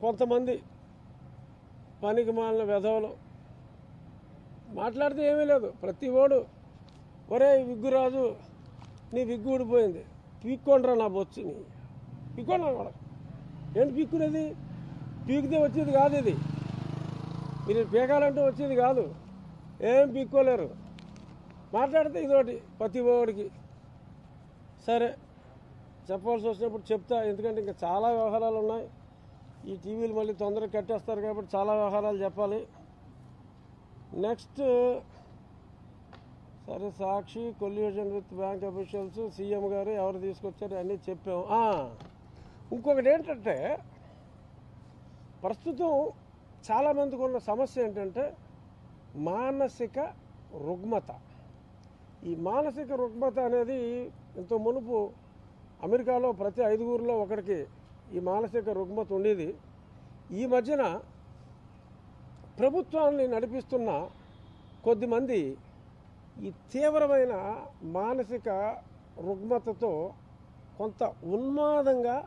కొంతమంది పనికి మాలిన వెధవలు మాట్లాడితే ఏమీ లేదు ప్రతి ఓడు ఒరే విగ్గురాజు నీ విగ్గు ఊడిపోయింది పీక్కోండ్రా నా బొచ్చుని పీక్కోండి కూడా ఏంటి పీక్కునేది పీకితే వచ్చేది కాదు ఇది మీరు పీకాలంటే వచ్చేది కాదు ఏం పీక్కోలేరు మాట్లాడితే ఇదోటి ప్రతి ఓడికి సరే చెప్పాల్సి వచ్చినప్పుడు చెప్తా ఎందుకంటే ఇంకా చాలా వ్యవహారాలు ఉన్నాయి ఈ టీవీలు మళ్ళీ తొందరగా కట్టేస్తారు కాబట్టి చాలా వ్యవహారాలు చెప్పాలి నెక్స్ట్ సరే Sakshi collusion with bank officials CM గారు ఎవరు తీసుకొచ్చారు అన్నీ చెప్పాం ఆ, ఇంకొకటి ఏంటంటే ప్రస్తుతం చాలామందికి ఉన్న సమస్య ఏంటంటే మానసిక రుగ్మత ఈ మానసిక రుగ్మత అనేది ఇంత మునుపు అమెరికాలో ప్రతి ఐదుగురిలో ఒకరికి ఈ మానసిక రుగ్మత ఉండేది ఈ మధ్యన ప్రభుత్వాన్ని నడిపిస్తున్న కొద్దిమంది ఈ తీవ్రమైన మానసిక రుగ్మతతో కొంత ఉన్మాదంగా